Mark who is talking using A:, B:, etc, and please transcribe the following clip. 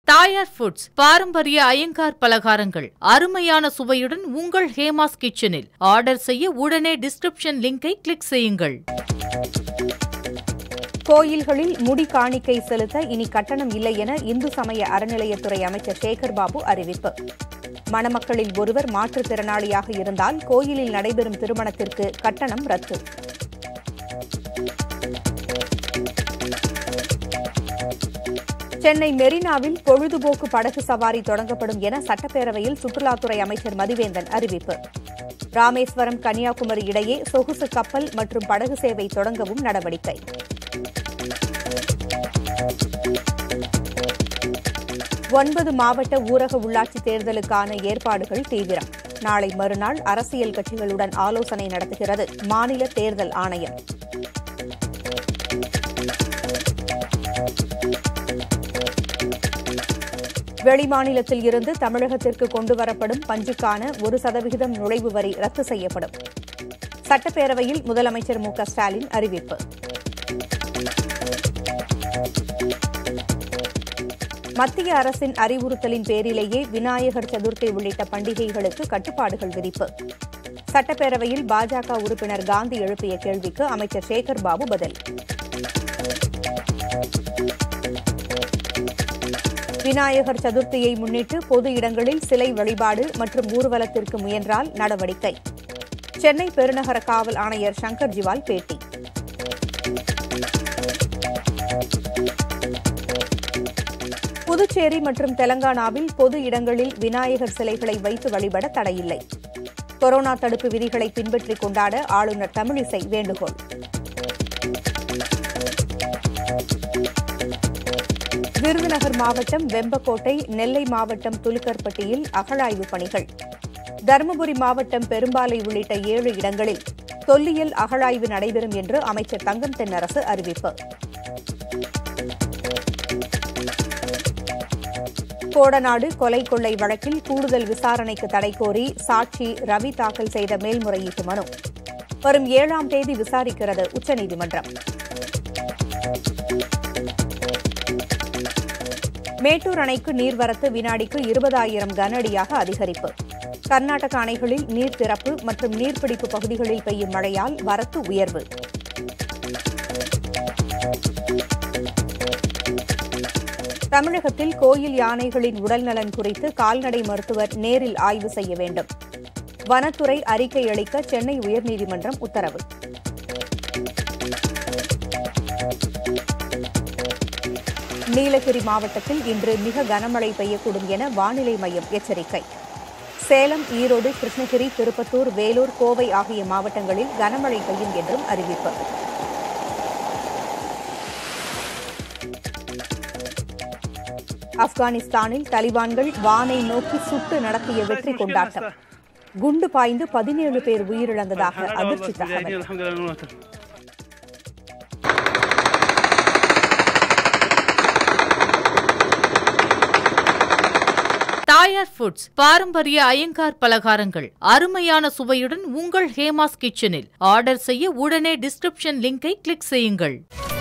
A: தாயார் ஃபுட்ஸ் பாரம்பரிய ஐயங்கார் பலகாரங்கள் அருமையான சுவையுடன் உங்கள் ஹேமாஸ் கிச்சனில் ஆர்டர் செய்ய உடனே டிஸ்கிரிப்ஷன் லிங்கை கிளிக் செய்யுங்கள்
B: கோயில்களில் முடி காணிக்கை செலுத்த இனி கட்டணம் இல்லை என இந்து சமய அறநிலையத்துறை அமைச்சர் சேகர் பாபு அறிவிப்பு மணமக்களில் ஒருவர் மாற்றுத்திறனாளியாக இருந்தால் கோயிலில் நடைபெறும் திருமணத்திற்கு கட்டணம் ரத்து சென்னை மெரினாவில் பொழுதுபோக்கு படகு சவாரி தொடங்கப்படும் என சட்டப்பேரவையில் சுற்றுலாத்துறை அமைச்சர் மதிவேந்தன் அறிவிப்பு ராமேஸ்வரம் கன்னியாகுமரி இடையே சொகுசு கப்பல் மற்றும் படகு சேவை தொடங்கவும் நடவடிக்கை ஒன்பது மாவட்ட ஊரக உள்ளாட்சி தேர்தலுக்கான ஏற்பாடுகள் தீவிரம் நாளை மறுநாள் அரசியல் கட்சிகளுடன் ஆலோசனை நடத்துகிறது மாநில தேர்தல் ஆணையம் வெளிமாநிலத்தில் இருந்து தமிழகத்திற்கு கொண்டுவரப்படும் பஞ்சுக்கான ஒரு சதவிகிதம் நுழைவு வரி ரத்து செய்யப்படும் சட்டப்பேரவையில் முதலமைச்சர் மு க ஸ்டாலின் அறிவிப்பு மத்திய அரசின் அறிவுறுத்தலின் பேரிலேயே விநாயகர் சதுர்த்தி உள்ளிட்ட பண்டிகைகளுக்கு கட்டுப்பாடுகள் விதிப்பு சட்டப்பேரவையில் பாஜக உறுப்பினர் காந்தி எழுப்பிய கேள்விக்கு அமைச்சர் சேகர் பாபு பதில் விநாயகர் சதுர்த்தியை முன்னிட்டு பொது இடங்களில் சிலை வழிபாடு மற்றும் ஊர்வலத்திற்கு முயன்றால் நடவடிக்கை சென்னை பெருநகர காவல் ஆணையர் சங்கர் ஜிவால் பேட்டி புதுச்சேரி மற்றும் தெலங்கானாவில் பொது இடங்களில் விநாயகர் சிலைகளை வைத்து வழிபட தடையில்லை கொரோனா தடுப்பு விதிகளை பின்பற்றிக் கொண்டாட ஆளுநர் தமிழிசை வேண்டுகோள் விருதுநகர் மாவட்டம் வெம்பக்கோட்டை நெல்லை மாவட்டம் துலுக்கர்பட்டியில் அகழாய்வு பணிகள் தருமபுரி மாவட்டம் பெரும்பாலை உள்ளிட்ட ஏழு இடங்களில் தொல்லியல் அகழாய்வு நடைபெறும் என்று அமைச்சர் தங்கம் தென்னரசு அறிவிப்பு கோடநாடு கொலை கொள்ளை வழக்கில் கூடுதல் விசாரணைக்கு தடை கோரி சாட்சி ரவி தாக்கல் செய்த மேல்முறையீட்டு மனு வரும் ஏழாம் தேதி விசாரிக்கிறது உச்சநீதிமன்றம் மேட்டூர் அணைக்கு நீர்வரத்து வினாடிக்கு இருபதாயிரம் கன அடியாக அதிகரிப்பு கர்நாடக அணைகளில் நீர் திறப்பு மற்றும் நீர்பிடிப்பு பகுதிகளில் பெய்யும் மழையால் வரத்து உயர்வு தமிழகத்தில் கோயில் யானைகளின் உடல்நலன் குறித்து கால்நடை மருத்துவர் நேரில் ஆய்வு செய்ய வேண்டும் வனத்துறை அறிக்கை அளிக்க சென்னை உயர்நீதிமன்றம் உத்தரவு நீலகிரி மாவட்டத்தில் இன்று மிக கனமழை பெய்யக்கூடும் என வானிலை மையம் எச்சரிக்கை சேலம் ஈரோடு கிருஷ்ணகிரி திருப்பத்தூர் வேலூர் கோவை ஆகிய மாவட்டங்களில் கனமழை பெய்யும் என்றும் அறிவிப்பு ஆப்கானிஸ்தானில் தலிபான்கள் வானை நோக்கி சுட்டு நடத்திய வெற்றி கொண்டாட்டம் குண்டு பாய்ந்து பதினேழு பேர் உயிரிழந்ததாக அதிர்ச்சி தகவல்
A: தாயார் ஃபுட்ஸ் பாரம்பரிய ஐயங்கார் பலகாரங்கள் அருமையான சுவையுடன் உங்கள் ஹேமாஸ் கிச்சனில் ஆர்டர் செய்ய உடனே டிஸ்கிரிப்ஷன் லிங்கை கிளிக் செய்யுங்கள்